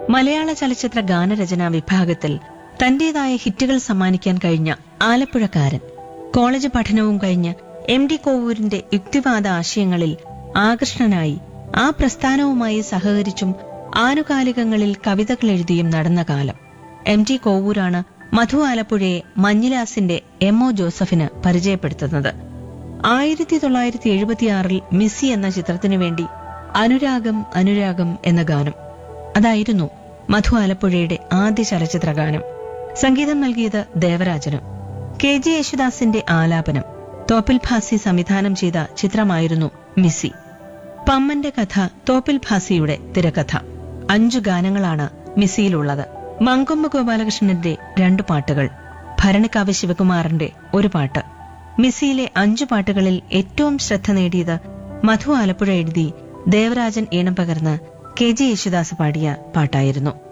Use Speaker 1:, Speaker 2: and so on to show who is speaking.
Speaker 1: മലയാള ചലച്ചിത്ര ഗാനരചനാ വിഭാഗത്തിൽ തന്റേതായ ഹിറ്റുകൾ സമ്മാനിക്കാൻ കഴിഞ്ഞ ആലപ്പുഴക്കാരൻ കോളേജ് പഠനവും കഴിഞ്ഞ് എം ഡി കോവൂരിന്റെ യുക്തിവാദ ആശയങ്ങളിൽ ആകൃഷ്ടനായി ആ പ്രസ്ഥാനവുമായി സഹകരിച്ചും ആനുകാലികങ്ങളിൽ കവിതകൾ എഴുതിയും നടന്ന കാലം എം ടി കോവൂരാണ് മധു ആലപ്പുഴയെ മഞ്ഞിലാസിന്റെ എം ഒ ജോസഫിന് പരിചയപ്പെടുത്തുന്നത് ആയിരത്തി തൊള്ളായിരത്തി എഴുപത്തിയാറിൽ മിസ്സി എന്ന ചിത്രത്തിനു വേണ്ടി അനുരാഗം അനുരാഗം എന്ന ഗാനം അതായിരുന്നു മധു ആലപ്പുഴയുടെ ആദ്യ ചലച്ചിത്ര ഗാനം സംഗീതം നൽകിയത് ദേവരാജനും കെ ജി യേശുദാസിന്റെ ആലാപനം തോപ്പിൽ ഭാസി സംവിധാനം ചെയ്ത ചിത്രമായിരുന്നു മിസ്സി പമ്മന്റെ കഥ തോപ്പിൽ ഭാസിയുടെ തിരക്കഥ അഞ്ചു ഗാനങ്ങളാണ് മിസ്സിയിലുള്ളത് മങ്കൊമ്പ് ഗോപാലകൃഷ്ണന്റെ രണ്ടു പാട്ടുകൾ ഭരണിക്കാവ് ശിവകുമാറിന്റെ ഒരു പാട്ട് മിസ്സിയിലെ അഞ്ചു പാട്ടുകളിൽ ഏറ്റവും ശ്രദ്ധ നേടിയത് മധു ആലപ്പുഴ എഴുതി ദേവരാജൻ ഈണം പകർന്ന് കെ ജി യേശുദാസ് പാടിയ പാട്ടായിരുന്നു